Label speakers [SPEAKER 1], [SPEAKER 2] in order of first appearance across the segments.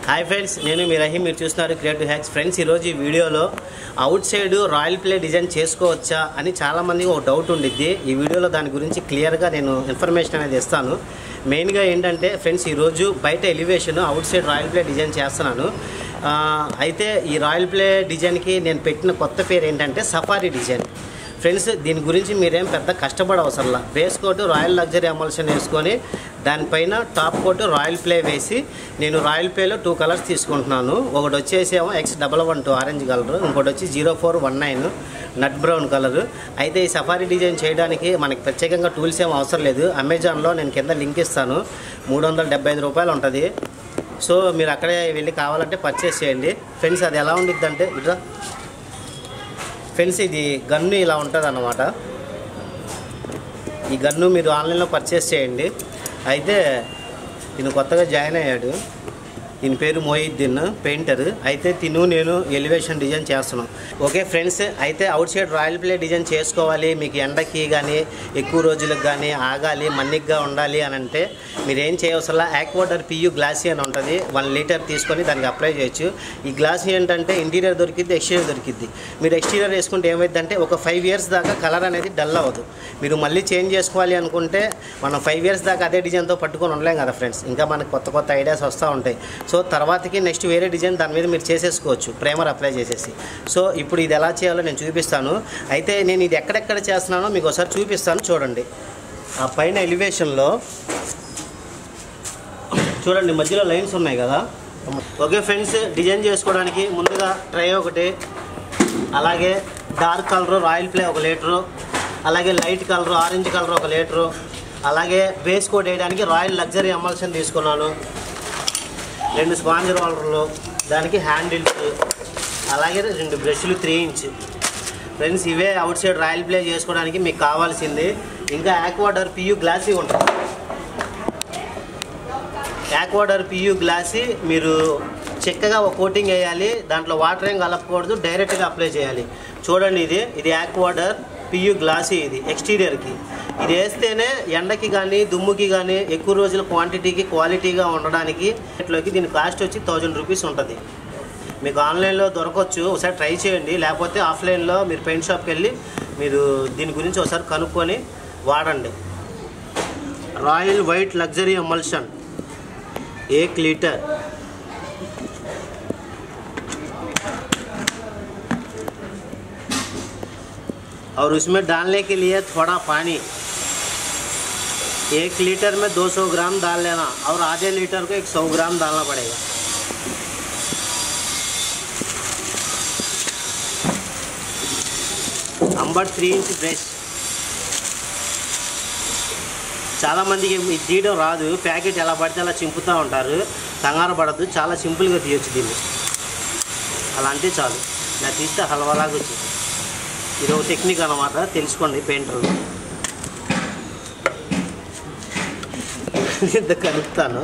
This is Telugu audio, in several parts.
[SPEAKER 1] హాయ్ ఫ్రెండ్స్ నేను మీ రహీం మీరు చూస్తున్నారు క్రియేటివ్ హ్యాక్స్ ఫ్రెండ్స్ ఈరోజు ఈ వీడియోలో outside royal play design చేసుకోవచ్చా అని చాలామందికి ఒక డౌట్ ఉండిద్ది ఈ వీడియోలో దాని గురించి క్లియర్గా నేను ఇన్ఫర్మేషన్ అనేది ఇస్తాను మెయిన్గా ఏంటంటే ఫ్రెండ్స్ ఈరోజు బయట elevation outside royal play design చేస్తున్నాను ఆ, అయితే ఈ రాయల్ ప్లే డిజైన్కి నేను పెట్టిన కొత్త పేరు ఏంటంటే సఫారీ డిజైన్ ఫ్రెండ్స్ దీని గురించి మీరేం పెద్ద కష్టపడవసరంలా base coat royal luxury emulsion వేసుకొని దానిపైన టాప్ కోట్ రాయల్ ప్లే వేసి నేను రాయల్ ప్లేలో టూ కలర్స్ తీసుకుంటున్నాను ఒకటి వచ్చేసి ఏమో X double one two orange colour ఇంకోటి వచ్చి zero four one nine nut brown colour అయితే ఈ సఫారీ డిజైన్ చేయడానికి మనకి ప్రత్యేకంగా టూల్స్ ఏం అవసరం లేదు అమెజాన్లో నేను కింద లింక్ ఇస్తాను మూడు వందల డెబ్బై ఐదు రూపాయలు ఉంటుంది సో మీరు అక్కడే వెళ్ళి కావాలంటే పర్చేస్ చేయండి ఫ్రెండ్స్ అది ఎలా ఉండిద్ది అంటే ఇట్లా ఫ్రెండ్స్ ఇది గన్ను ఇలా ఉంటుంది అన్నమాట ఈ గన్ను మీరు ఆన్లైన్లో పర్చేస్ చేయండి అయితే ఈయన కొత్తగా జాయిన్ అయ్యాడు దీని పేరు మోయిద్దీన్ పెయింటర్ అయితే తిను నేను ఎలివేషన్ డిజైన్ చేస్తున్నాం ఓకే ఫ్రెండ్స్ అయితే outside royal play design చేసుకోవాలి మీకు ఎండకి కానీ ఎక్కువ రోజులకు కానీ ఆగాలి మన్నిగ్గా ఉండాలి అని అంటే మీరు ఏం చేయవసరం యాక్వాటర్ పియు గ్లాసీ అని ఉంటుంది వన్ లీటర్ తీసుకొని దానికి అప్లై చేయొచ్చు ఈ గ్లాసీ ఏంటంటే ఇంటీరియర్ దొరికిద్ది ఎక్స్టీరియర్ దొరికిద్ది మీరు ఎక్స్టీరియర్ వేసుకుంటే ఏమైందంటే ఒక ఫైవ్ ఇయర్స్ దాకా కలర్ అనేది డల్ అవ్వదు మీరు మళ్ళీ చేంజ్ చేసుకోవాలి అనుకుంటే మనం ఫైవ్ ఇయర్స్ దాకా అదే డిజైన్తో పట్టుకొని ఉండలేం కదా ఫ్రెండ్స్ ఇంకా మనకు కొత్త కొత్త ఐడియాస్ వస్తూ ఉంటాయి సో తర్వాతకి నెక్స్ట్ వేరే డిజైన్ దాని మీద మీరు చేసేసుకోవచ్చు ప్రేమర్ అప్లై చేసేసి సో ఇప్పుడు ఇది ఎలా చేయాలో నేను చూపిస్తాను అయితే నేను ఇది ఎక్కడెక్కడ చేస్తున్నానో మీకు ఒకసారి చూపిస్తాను చూడండి ఆ పైన ఎలివేషన్లో చూడండి మధ్యలో లైన్స్ ఉన్నాయి కదా ఓకే ఫ్రెండ్స్ డిజైన్ చేసుకోవడానికి ముందుగా ట్రై ఒకటి అలాగే డార్క్ కలర్ రాయల్ ప్లే ఒక లీటరు అలాగే లైట్ కలర్ ఆరెంజ్ కలర్ ఒక లీటరు అలాగే బేస్ కోట్ వేయడానికి రాయల్ లగ్జరీ అమల్షన్ తీసుకున్నాను రెండు స్పాంజ్ రోలర్లు దానికి హ్యాండిల్స్ అలాగే రెండు బ్రష్లు త్రీ ఇంచ్ ఫ్రెండ్స్ ఇవే అవుట్ సైడ్ రాయల్ ప్లే చేసుకోవడానికి మీకు కావాల్సింది ఇంకా యాక్వాటర్ పియు గ్లాసీ ఉంటుంది యాక్వాటర్ పియు గ్లాసీ మీరు చిక్కగా ఒక కోటింగ్ వేయాలి దాంట్లో వాటర్ ఏం కలపకూడదు డైరెక్ట్గా అప్లై చేయాలి చూడండి ఇది ఇది యాక్వాటర్ పియు గ్లాసీ ఇది ఎక్స్టీరియర్కి ఇది వేస్తేనే ఎండకి కానీ దుమ్ముకి కానీ ఎక్కువ రోజుల క్వాంటిటీకి క్వాలిటీగా ఉండడానికి ఇట్లోకి దీని కాస్ట్ వచ్చి థౌజండ్ రూపీస్ ఉంటుంది మీకు ఆన్లైన్లో దొరకవచ్చు ఒకసారి ట్రై చేయండి లేకపోతే ఆఫ్లైన్లో మీరు పెయింట్ షాప్కి వెళ్ళి మీరు దీని గురించి ఒకసారి కనుక్కొని వాడండి రాయల్ వైట్ లగ్జరీ ఎమల్షన్ एक लीटर और उसमें डालने के लिए थोड़ा पानी एक लीटर में 200 ग्राम डाल लेना और आधे लीटर को एक 100 ग्राम डालना पड़ेगा अंबर थ्री इंच ब्रश చాలా మందికి ఇది తీయడం రాదు ప్యాకెట్ ఎలా పడితే అలా చింపుతూ ఉంటారు కంగారు పడద్దు చాలా సింపుల్గా తీయొచ్చు దీన్ని అలా అంటే చాలు ఇలా తీస్తే హల్వాలాగా వచ్చింది ఇది ఒక టెక్నిక్ అనమాట తెలుసుకోండి పెయింటర్ ఇంత కలుపుతాను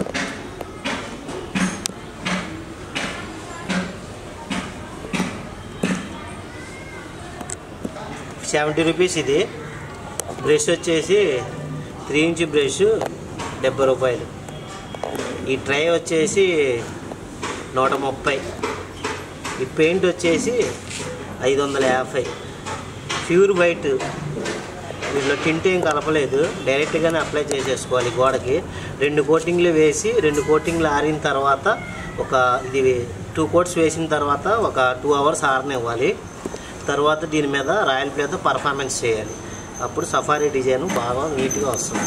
[SPEAKER 1] సెవెంటీ రూపీస్ ఇది బ్రష్ వచ్చేసి త్రీ ఇంచ్ బ్రష్ డెబ్బై రూపాయలు ఈ ట్రై వచ్చేసి నూట ముప్పై ఈ పెయింట్ వచ్చేసి ఐదు వందల యాభై ప్యూర్ వైట్ దీంట్లో టింట్ ఏం కలపలేదు డైరెక్ట్గానే అప్లై చేసేసుకోవాలి గోడకి రెండు కోటింగ్లు వేసి రెండు కోటింగ్లు ఆరిన తర్వాత ఒక ఇది టూ కోట్స్ వేసిన తర్వాత ఒక టూ అవర్స్ ఆరనివ్వాలి తర్వాత దీని మీద రాయల్ ప్లేతో పర్ఫార్మెన్స్ చేయాలి అప్పుడు సఫారీ డిజైన్ బాగా నీట్గా వస్తుంది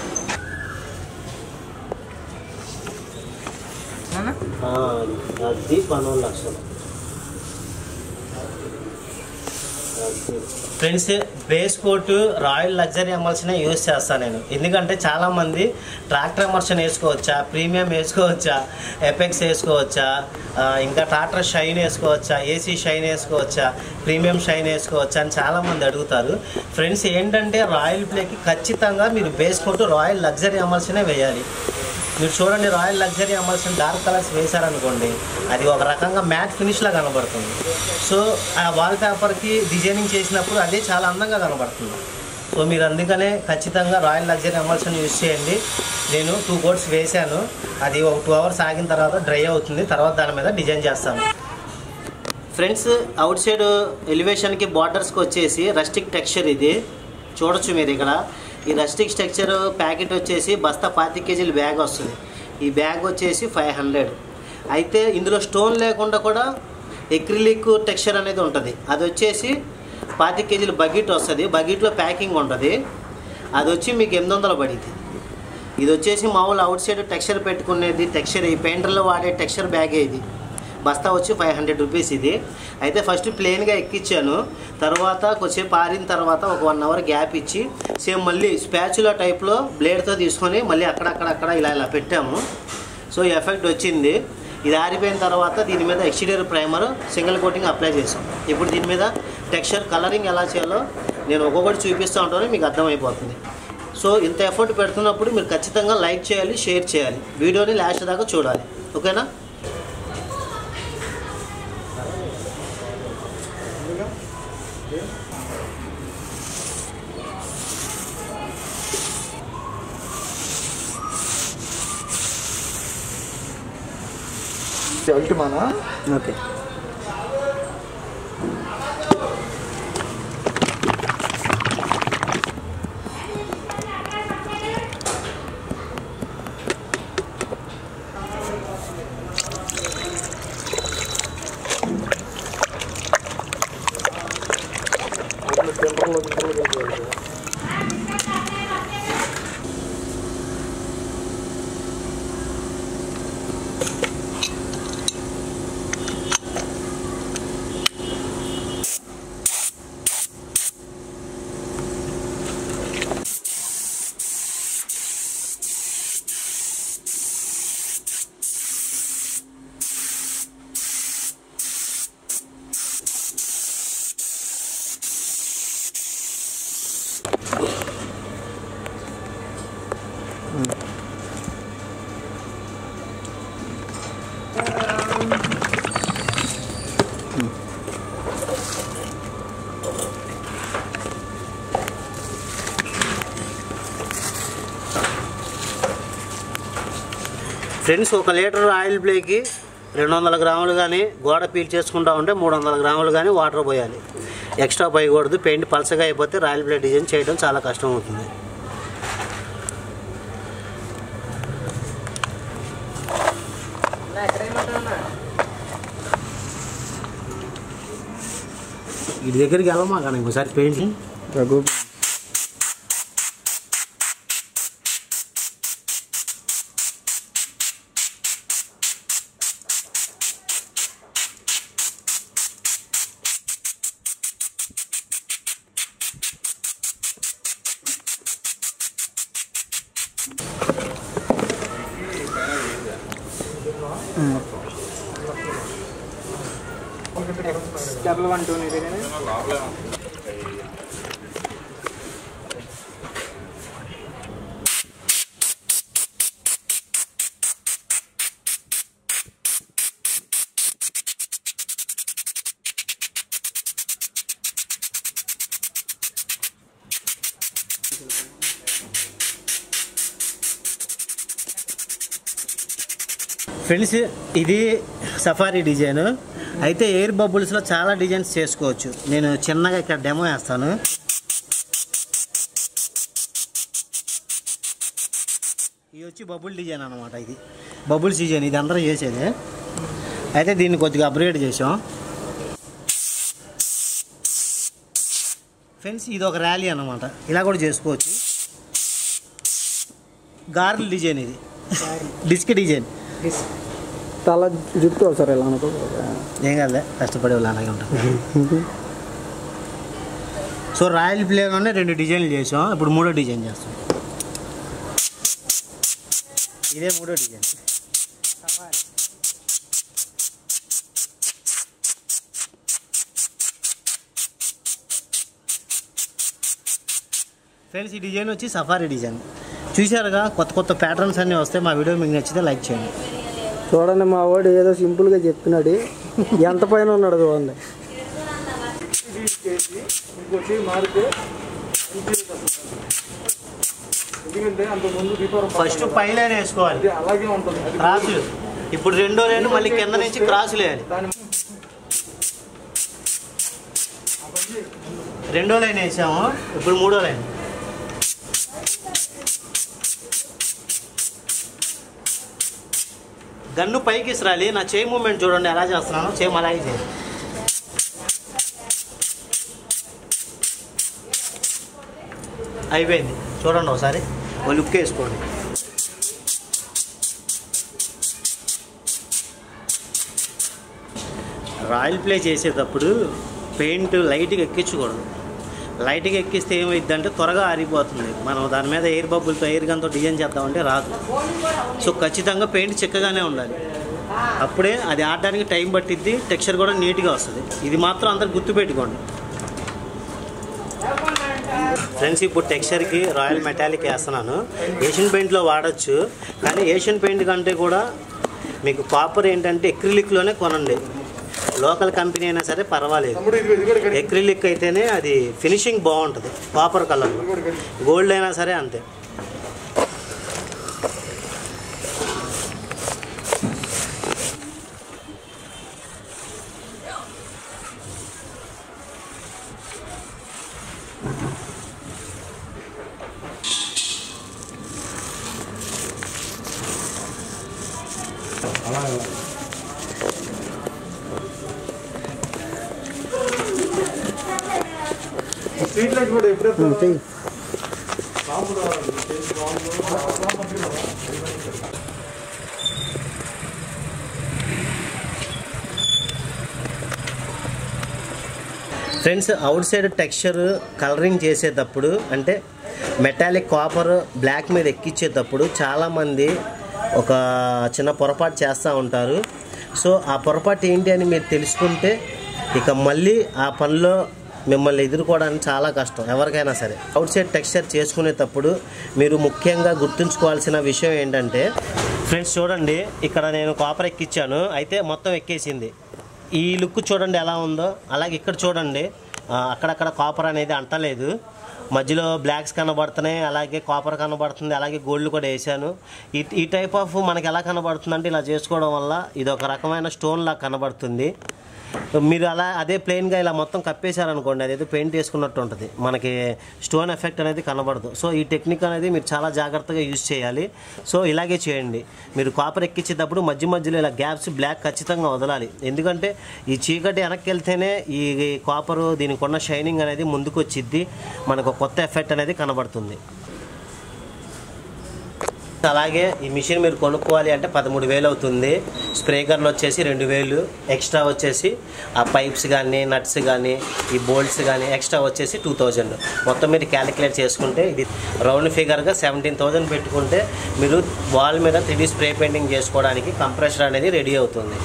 [SPEAKER 1] ఆ, అది పన్నెండు లక్షలు friends base coat royal luxury emulsion use చేస్తాను నేను ఎందుకంటే చాలామంది ట్రాక్టర్ ఎమర్షన్ వేసుకోవచ్చా ప్రీమియం వేసుకోవచ్చా ఎపెక్స్ వేసుకోవచ్చా ఆ, ఇంకా టాటర్ షైన్ వేసుకోవచ్చా ఏసీ షైన్ వేసుకోవచ్చా ప్రీమియం షైన్ వేసుకోవచ్చా అని చాలామంది అడుగుతారు ఫ్రెండ్స్ ఏంటంటే రాయల్ ప్లేకి ఖచ్చితంగా మీరు బేస్ కోట్ రాయల్ లగ్జరీ ఎమల్షనే వేయాలి మీరు చూడండి రాయల్ లగ్జరీ అమ్మాల్సిన డార్క్ కలర్స్ వేశారనుకోండి అది ఒక రకంగా మ్యాట్ ఫినిష్లా కనబడుతుంది సో ఆ వాల్ పేపర్కి డిజైనింగ్ చేసినప్పుడు అదే చాలా అందంగా కనబడుతుంది సో మీరు అందుకనే ఖచ్చితంగా రాయల్ లగ్జరీ అమ్మాల్సిన యూజ్ చేయండి నేను టూ కోట్స్ వేశాను అది ఒక టూ అవర్స్ ఆగిన తర్వాత డ్రై అవుతుంది తర్వాత దాని మీద డిజైన్ చేస్తాను ఫ్రెండ్స్ అవుట్ సైడ్ ఎలివేషన్కి బార్డర్స్కి వచ్చేసి రస్టిక్ టెక్స్చర్ ఇది చూడొచ్చు మీరు ఇక్కడ ఈ రస్టిక్ స్ట్రక్చర్ ప్యాకెట్ వచ్చేసి బస్తా పాతి కేజీల బ్యాగ్ వస్తుంది ఈ బ్యాగ్ వచ్చేసి ఫైవ్ హండ్రెడ్ అయితే ఇందులో స్టోన్ లేకుండా కూడా ఎక్రిలిక్ టెక్స్చర్ అనేది ఉంటుంది అది వచ్చేసి పాతి కేజీల బకెట్ వస్తుంది బకెట్లో ప్యాకింగ్ ఉంటుంది అది వచ్చి మీకు ఎనిమిది వందలు పడింది ఇది వచ్చేసి మామూలు అవుట్ సైడ్ టెక్స్చర్ పెట్టుకునేది టెక్స్చర్ ఈ పెయింటర్లో వాడే టెక్స్చర్ బ్యాగే ఇది బస్తా వచ్చి ఫైవ్ హండ్రెడ్ రూపీస్ ఇది అయితే ఫస్ట్ ప్లెయిన్గా ఎక్కించాను తర్వాత కొద్దిసేపు ఆరిన తర్వాత ఒక వన్ అవర్ గ్యాప్ ఇచ్చి సేమ్ మళ్ళీ స్పాచులా టైప్లో బ్లేడ్తో తీసుకొని మళ్ళీ అక్కడక్కడక్కడ ఇలా ఇలా పెట్టాము సో ఈ ఎఫెక్ట్ వచ్చింది ఇది ఆరిపోయిన తర్వాత దీని మీద exterior primer single coating apply చేసాం ఇప్పుడు దీని మీద టెక్స్చర్ కలరింగ్ ఎలా చేయాలో నేను ఒక్కొక్కటి చూపిస్తూ ఉంటాను మీకు అర్థమైపోతుంది సో ఇంత ఎఫర్ట్ పెడుతున్నప్పుడు మీరు ఖచ్చితంగా లైక్ చేయాలి షేర్ చేయాలి వీడియోని లాస్ట్ దాకా చూడాలి ఓకేనా
[SPEAKER 2] అల్టిమానా
[SPEAKER 1] ఓకే
[SPEAKER 2] టెంపర్లో టెంపర్లో
[SPEAKER 1] ఫ్రెండ్స్ ఒక లీటర్ ఆయిల్ ప్లేకి రెండు వందల గ్రాములు కానీ గోడ పీల్ చేసుకుంటా ఉంటే మూడు వందల గ్రాములు కానీ వాటర్ పోయాలి ఎక్స్ట్రా పోయకూడదు పెయింట్ పలసగా అయిపోతే రాయల్ ప్లేట్ డిజైన్ చేయడం చాలా కష్టం అవుతుంది వీటి దగ్గరికి వెళ్ళమా కానీ ఒకసారి paint
[SPEAKER 2] Raghu double one two
[SPEAKER 1] friends ఇది సఫారీ డిజైన్ అయితే ఎయిర్ బబుల్స్లో చాలా డిజైన్స్ చేసుకోవచ్చు నేను చిన్నగా ఇక్కడ డెమో వేస్తాను ఇది వచ్చి బబుల్ డిజైన్ అనమాట ఇది బబుల్స్ డిజైన్ ఇది అందరూ చేసేది అయితే దీన్ని కొద్దిగా అప్గ్రేడ్ చేసాం ఫ్రెండ్స్ ఇది ఒక ర్యాలీ అనమాట ఇలా కూడా చేసుకోవచ్చు గార్ల్ డిజైన్ ఇది డిస్క్ డిజైన్
[SPEAKER 2] తల జుట్టు సార్ ఇలా అనుకో
[SPEAKER 1] ఏం కాదులే కష్టపడే వాళ్ళు అలాగే ఉంటారు సో రాయల్ ప్లేలోనే రెండు డిజైన్లు చేసాం ఇప్పుడు మూడో డిజైన్ చేస్తాం ఇదే మూడో డిజైన్ ఫ్రెండ్స్ ఈ డిజైన్ వచ్చి సఫారీ డిజైన్ చూశారుగా కొత్త కొత్త ప్యాటర్న్స్ అన్నీ వస్తే మా వీడియో మీకు నచ్చితే లైక్ చేయండి
[SPEAKER 2] చూడండి మా వాడు ఏదో సింపుల్గా చెప్పినాడు ఎంత పైన ఉన్నాడు చూడండి ఇంకోటి మార్కు
[SPEAKER 3] ఎందుకంటే అంతకుముందు దీపావళి
[SPEAKER 1] ఫస్ట్ పై లైన్ వేసుకోవాలి
[SPEAKER 3] ఇది అలాగే ఉంటుంది అది
[SPEAKER 1] క్రాసులు ఇప్పుడు రెండో లైన్ మళ్ళీ కింద నుంచి క్రాసులు వేయాలి
[SPEAKER 3] దాని
[SPEAKER 1] రెండో లైన్ వేసాము ఇప్పుడు మూడో లైన్ గన్ను పైకి ఇసరాలి నా చేయి మూమెంట్ చూడండి ఎలా చేస్తున్నాను చేయి అలాగే చేయాలి అయిపోయింది చూడండి ఒకసారి ఓ లుక్ వేసుకోండి రాయల్ ప్లే చేసేటప్పుడు పెయింట్ లైట్గా ఎక్కించకూడదు లైట్గా ఎక్కిస్తే ఏమైందంటే త్వరగా ఆరిపోతుంది మనం దాని మీద ఎయిర్ బబుల్తో ఎయిర్ గన్తో డిజైన్ చేద్దామంటే రాదు సో ఖచ్చితంగా పెయింట్ చిక్కగానే ఉండాలి అప్పుడే అది ఆడడానికి టైం పట్టిద్ది టెక్స్చర్ కూడా నీట్గా వస్తుంది ఇది మాత్రం అందరు గుర్తుపెట్టుకోండి ఫ్రెండ్స్ ఇప్పుడు టెక్స్చర్కి రాయల్ మెటాలిక్ వేస్తున్నాను ఏషియన్ పెయింట్లో వాడచ్చు కానీ ఏషియన్ పెయింట్ కంటే కూడా మీకు కాపర్ ఏంటంటే ఎక్రిలిక్లోనే కొనండి లోకల్ కంపెనీ అయినా సరే పర్వాలేదు
[SPEAKER 3] తమ్ముడు ఇది ఇది కూడా కడి-
[SPEAKER 1] ఎక్రిలిక్ అయితేనే అది ఫినిషింగ్ బాగుంటుంది కాపర్ కలర్లో
[SPEAKER 3] ఇది కూడా కడి.
[SPEAKER 1] గోల్డ్ అయినా సరే అంతే
[SPEAKER 3] స్ట్రీట్ లైట్ కూడా ఎప్పుడెప్పుడు
[SPEAKER 2] ఉమ్, చెయ్యి
[SPEAKER 1] friends outside texture colouring చేసేటప్పుడు అంటే మెటాలిక్ కాపర్ బ్లాక్ మీద ఎక్కించేటప్పుడు చాలామంది ఒక చిన్న పొరపాటు చేస్తూ ఉంటారు సో ఆ పొరపాటు ఏంటి అని మీరు తెలుసుకుంటే ఇక మళ్ళీ ఆ పనిలో మిమ్మల్ని ఎదుర్కోవడానికి చాలా కష్టం ఎవరికైనా సరే అవుట్ సైడ్ టెక్స్చర్ చేసుకునేటప్పుడు మీరు ముఖ్యంగా గుర్తుంచుకోవాల్సిన విషయం ఏంటంటే ఫ్రెండ్స్ చూడండి ఇక్కడ నేను కాపర్ ఎక్కించాను అయితే మొత్తం ఎక్కేసింది ఈ లుక్ చూడండి ఎలా ఉందో అలాగే ఇక్కడ చూడండి ఆ, అక్కడక్కడ కాపర్ అనేది అంటలేదు మధ్యలో బ్లాక్స్ కనబడుతున్నాయి అలాగే కాపర్ కనబడుతుంది అలాగే గోల్డ్ కూడా వేసాను ఈ ఈ టైప్ ఆఫ్ మనకి ఎలా కనబడుతుంది అంటే ఇలా చేసుకోవడం వల్ల ఇది ఒక రకమైన స్టోన్ లాగా కనబడుతుంది మీరు అలా అదే ప్లెయిన్గా ఇలా మొత్తం కప్పేశారనుకోండి అదేదో పెయింట్ వేసుకున్నట్టు ఉంటుంది మనకి స్టోన్ ఎఫెక్ట్ అనేది కనబడదు సో ఈ టెక్నిక్ అనేది మీరు చాలా జాగ్రత్తగా యూజ్ చేయాలి సో ఇలాగే చేయండి మీరు కాపర్ ఎక్కించేటప్పుడు మధ్య మధ్యలో ఇలా గ్యాప్స్ బ్లాక్ ఖచ్చితంగా వదలాలి ఎందుకంటే ఈ చీకటి వెనక్కి వెళ్తేనే ఈ కాపరు దీనికి ఉన్న షైనింగ్ అనేది ముందుకు వచ్చిద్ది మనకు ఒక కొత్త ఎఫెక్ట్ అనేది కనబడుతుంది అలాగే ఈ మిషన్ మీరు కొనుక్కోవాలి అంటే పదమూడు వేలు అవుతుంది స్ప్రే గన్లు వచ్చేసి రెండు వేలు ఎక్స్ట్రా వచ్చేసి ఆ పైప్స్ కానీ నట్స్ కానీ ఈ బోల్ట్స్ కానీ ఎక్స్ట్రా వచ్చేసి టూ థౌజండ్ మొత్తం మీరు క్యాలిక్యులేట్ చేసుకుంటే ఇది రౌండ్ ఫిగర్గా సెవెంటీన్ థౌజండ్ పెట్టుకుంటే మీరు వాల్ మీద త్రీ స్ప్రే పెయింటింగ్ చేసుకోవడానికి కంప్రెషర్ అనేది రెడీ అవుతుంది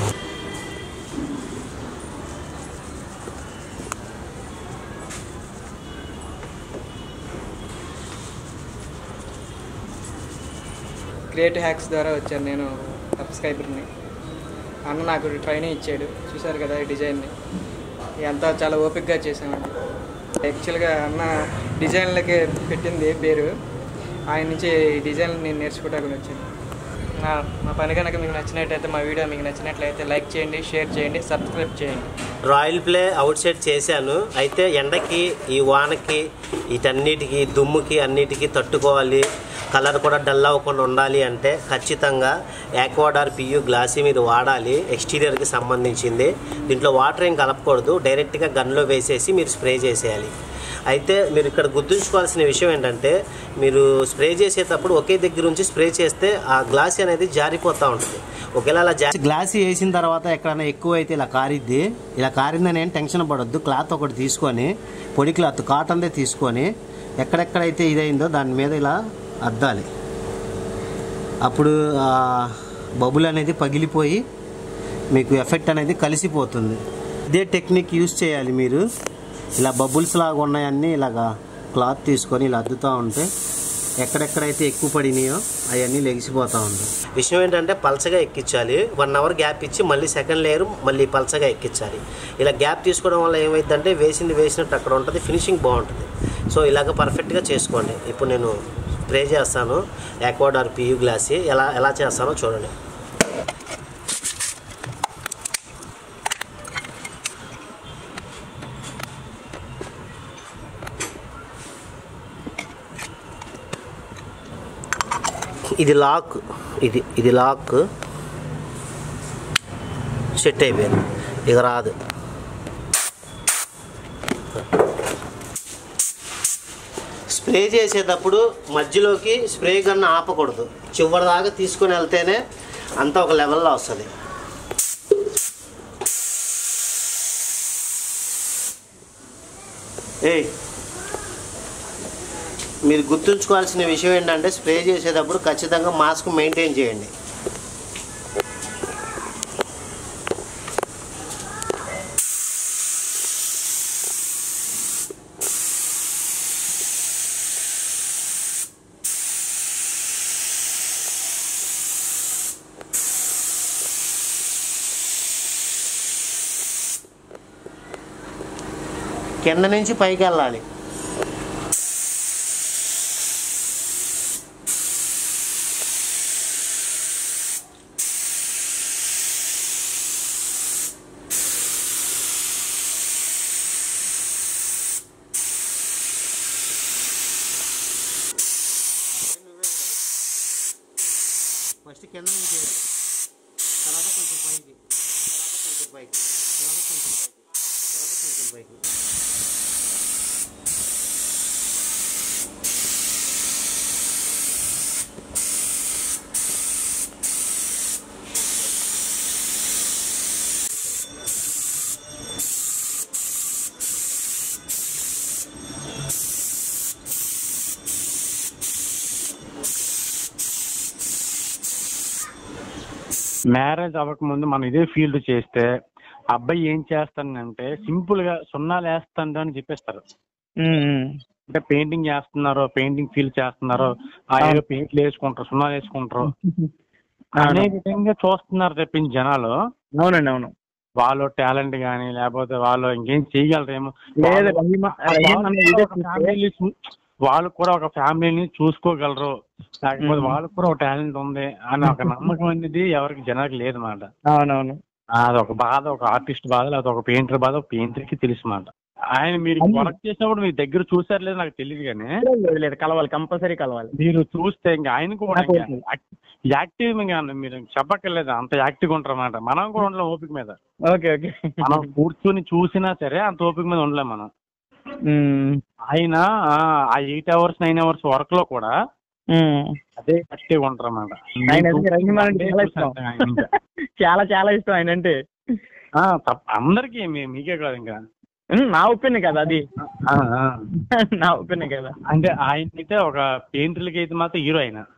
[SPEAKER 4] క్రియేటివ్ హ్యాక్స్ ద్వారా వచ్చాను నేను సబ్స్క్రైబర్ని అన్న నాకు ట్రైనింగ్ ఇచ్చాడు చూశారు కదా ఈ డిజైన్ని అంతా చాలా ఓపిక్గా చేసామండి యాక్చువల్గా అన్న డిజైన్లకి పెట్టింది పేరు ఆయన నుంచి ఈ డిజైన్ నేను నేర్చుకోవడానికి వచ్చాను నా మా పని కనుక మీకు నచ్చినట్టయితే మా వీడియో మీకు నచ్చినట్లయితే లైక్ చేయండి షేర్ చేయండి సబ్స్క్రైబ్ చేయండి
[SPEAKER 1] రాయల్ ప్లే అవుట్ సైడ్ చేశాను అయితే ఎండకి ఈ వానకి వీటన్నిటికి దుమ్ముకి అన్నిటికీ తట్టుకోవాలి కలర్ కూడా డల్ అవ్వకుండా ఉండాలి అంటే ఖచ్చితంగా యాక్వాడార్ పియు గ్లాసీ మీరు వాడాలి ఎక్స్టీరియర్కి సంబంధించింది దీంట్లో వాటర్ ఏం కలపకూడదు డైరెక్ట్గా గన్లో వేసేసి మీరు స్ప్రే చేసేయాలి అయితే మీరు ఇక్కడ గుర్తుంచుకోవాల్సిన విషయం ఏంటంటే మీరు స్ప్రే చేసేటప్పుడు ఒకే దగ్గర నుంచి స్ప్రే చేస్తే ఆ గ్లాస్ అనేది జారిపోతూ ఉంటుంది ఒకవేళ అలా జా గ్లాస్ వేసిన తర్వాత ఎక్కడైనా ఎక్కువ అయితే ఇలా కారిద్ది ఇలా కారిందని ఏం టెన్షన్ పడొద్దు క్లాత్ ఒకటి తీసుకొని పొడి క్లాత్ కాటన్దే తీసుకొని ఎక్కడెక్కడైతే ఇదైందో దాని మీద ఇలా అద్దాలి అప్పుడు ఆ బబుల్ అనేది పగిలిపోయి మీకు ఎఫెక్ట్ అనేది కలిసిపోతుంది ఇదే టెక్నిక్ యూస్ చేయాలి మీరు ఇలా బబుల్స్ లాగా ఉన్నాయన్నీ ఇలాగా క్లాత్ తీసుకొని ఇలా అద్దుతూ ఉంటే ఎక్కడెక్కడైతే ఎక్కువ పడినాయో అవన్నీ లెగిసిపోతా ఉంది విషయం ఏంటంటే పలచగా ఎక్కించాలి వన్ అవర్ గ్యాప్ ఇచ్చి మళ్ళీ సెకండ్ లేయర్ మళ్ళీ పలచగా ఎక్కించాలి ఇలా గ్యాప్ తీసుకోవడం వల్ల ఏమైందంటే వేసింది వేసినట్టు అక్కడ ఉంటుంది ఫినిషింగ్ బాగుంటుంది సో ఇలాగ పర్ఫెక్ట్గా చేసుకోండి ఇప్పుడు నేను స్ప్రే చేస్తాను ఆక్వాడార్ పియూ గ్లాసీ ఎలా ఎలా చేస్తానో చూడండి ఇది లాక్ ఇది ఇది లాక్ సెట్ అయిపోయింది ఇక రాదు స్ప్రే చేసేటప్పుడు మధ్యలోకి స్ప్రే గన్ ఆపకూడదు చివరి దాకా తీసుకొని వెళ్తేనే అంతా ఒక లెవెల్లో వస్తుంది ఏయ్ మీరు గుర్తుంచుకోవాల్సిన విషయం ఏంటంటే స్ప్రే చేసేటప్పుడు ఖచ్చితంగా మాస్క్ మెయింటైన్ చేయండి కింద నుంచి పైకి వెళ్ళాలి ఫస్ట్ కింద నుంచి వేయాలి. తర్వాత కొంచెం పైకి తర్వాత కొంచెం పైకి తర్వాత కొంచెం పైకి తర్వాత కొంచెం పైకి
[SPEAKER 5] మ్యారేజ్ అవ్వక ముందు మనం ఇదే ఫీల్డ్ చేస్తే అబ్బాయి ఏం చేస్తానంటే సింపుల్ గా సున్నాలు వేస్తాను అని చెప్పేస్తారు అంటే పెయింటింగ్ చేస్తున్నారు పెయింటింగ్ ఫీల్ చేస్తున్నారు ఆ ఏదో పెయింట్లు వేసుకుంటారు సున్నాలు వేసుకుంటారు అనే విధంగా చూస్తున్నారు తప్పించి జనాలు
[SPEAKER 6] అవునండి అవును
[SPEAKER 5] వాళ్ళు టాలెంట్ గానీ లేకపోతే వాళ్ళు ఇంకేం చేయగలరేమో
[SPEAKER 6] లేదు
[SPEAKER 5] వాళ్ళు-
[SPEAKER 6] రహీమా రహీమా అన్న ఇదే
[SPEAKER 5] ఒక ఫ్యామిలీని చూ- వాళ్ళు కూడా ఒక ఫ్యామిలీని చూసుకోగలరు లేకపోతే వాళ్ళకు కూడా ఒక టాలెంట్ ఉంది అని ఒక నమ్మకం అనేది ఎవరికి జనానికి లేదు మాట
[SPEAKER 6] అవునవును
[SPEAKER 5] అది ఒక బాధ ఒక ఆర్టిస్ట్ బాధ లేకపోతే ఒక పెయింటర్ బాధ ఒక పెయింటర్ కి తెలుసు మాట ఆయన మీరు
[SPEAKER 6] అవును.
[SPEAKER 5] వర్క్ చేసినప్పుడు మీ దగ్గర చూసారు లేదు నాకు తెలియదు కానీ
[SPEAKER 6] లేదు లేదు కలవాలి కంపల్సరీ కలవాలి
[SPEAKER 5] మీరు చూస్తే ఇంకా ఆయన కూడా
[SPEAKER 6] నాకు
[SPEAKER 5] ఇంకా యాక్- యాక్టివ్ ఇంకా మీరు చెప్పక్కర్లేదు అంత యాక్టివ్ ఉంటారు అన్నమాట మనం కూడా ఉండలేం ఓపిక మీద
[SPEAKER 6] ఓకే ఓకే
[SPEAKER 5] మనం కూర్చొని చూసినా సరే అంత ఓపిక మీద ఉండలేం మనం
[SPEAKER 6] ఉమ్,
[SPEAKER 5] ఆయన ఆ, ఆ eight hours nine hours work లో కూడా
[SPEAKER 6] ఉమ్.
[SPEAKER 5] అదే యాక్టివ్ ఉంటారు అన్నమాట
[SPEAKER 6] ఆయన అంటే రహీమా అంటే చాలా ఇష్టం
[SPEAKER 5] ఆయన ఇంకా.
[SPEAKER 6] చాలా చాలా ఇష్టం ఆయన అంటే
[SPEAKER 5] ఆ, తప్ప- అందరికీ మీ- మీకే కాదు ఇంకా
[SPEAKER 6] ఉమ్, నా ఒపీనియన్ కదా అది
[SPEAKER 5] ఆ, ఆ.
[SPEAKER 6] నా ఒపీనియన్ కదా
[SPEAKER 5] అంటే ఆయన అయితే ఒక పెయింటర్లకి అయితే మాత్రం హీరో ఆయన